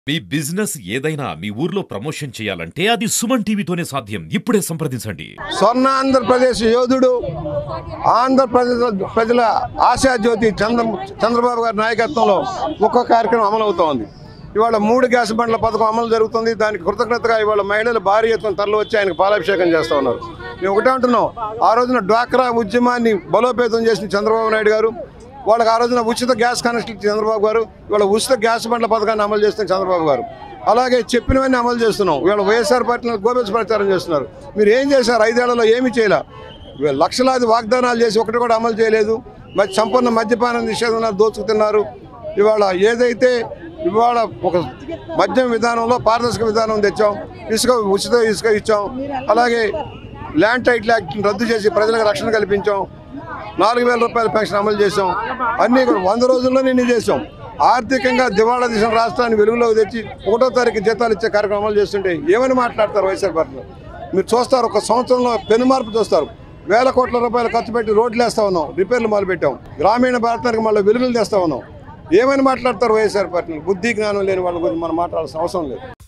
మీ business ఏదైనా మీ ఊర్లో promotion చేయాలంటే అది సుమన్ టీవీతోనే సాధ్యం ఇప్పుడే సంప్రదించండి స్వర్ణ ఆంధ్రప్రదేశ్ యోధుడు ఆంధ్రప్రదేశ్ ప్రజల ఆశాజ్యోతి చంద్ర చంద్రబాబు గారి నాయకత్వంలో ఒక్కో కార్యక్రమం అమలవుతోంది ఇవాళ మూడు గ్యాస్ బండ్ల పథకం అమలు జరుగుతుంది దానికి కృతజ్ఞతగా ఇవాళ మహిళలు భారీ ఎత్తున తరలి వచ్చి ఆయనకు పాలాభిషేకం చేస్తూ ఉన్నారు మేము ఒకటే అంటున్నాం ఆ రోజున డ్వాక్రా ఉద్యమాన్ని బలోపేతం చేసిన చంద్రబాబు నాయుడు గారు వాళ్ళకి ఆ రోజున ఉచిత గ్యాస్ కనెక్షన్ ఇచ్చిన చంద్రబాబు గారు ఇవాళ ఉచిత గ్యాస్ బండ్ల పథకాన్ని అమలు చేస్తున్న చంద్రబాబు గారు అలాగే చెప్పినవన్నీ అమలు చేస్తున్నాం ఇవాళ వైఎస్ఆర్ పార్టీని గోబెల్స్ ప్రచారం చేస్తున్నారు మీరు ఏం చేశారు ఐదేళ్లలో ఏమి చేయలే ఇవాళ లక్షలాది వాగ్దానాలు చేసి ఒకటి కూడా అమలు చేయలేదు మరి సంపూర్ణ మద్యపాన నిషేధం దోచుకుతున్నారు ఇవాళ ఏదైతే ఇవాళ ఒక మద్యం విధానంలో పారదర్శక విధానం తెచ్చాం ఇసుక ఉచిత ఇసుక ఇచ్చాం అలాగే ల్యాండ్ టైటిల్ యాక్ట్ రద్దు చేసి ప్రజలకు రక్షణ కల్పించాం నాలుగు వేల రూపాయల పెన్షన్ అమలు చేసాం అన్నీ కూడా వంద రోజుల్లో నిన్ను చేసాం ఆర్థికంగా దివాళా తీసిన రాష్ట్రాన్ని వెలుగులోకి తెచ్చి ఒకటో తారీఖు జీతాలు ఇచ్చే కార్యక్రమం అమలు చేస్తుంటే ఏమని మాట్లాడతారు వైఎస్ఆర్ పార్టీలో మీరు చూస్తారు ఒక సంవత్సరంలో పెను మార్పు చూస్తారు వేల కోట్ల రూపాయలు ఖర్చు పెట్టి రోడ్లు వేస్తా ఉన్నాం రిపేర్లు మొదలు పెట్టాం గ్రామీణ భారతానికి మళ్ళీ వెలుగులు తెస్తా ఉన్నాం ఏమని మాట్లాడతారు వైఎస్ఆర్ పార్టీలు బుద్ధి జ్ఞానం లేని వాళ్ళ గురించి మనం మాట్లాడాల్సిన అవసరం లేదు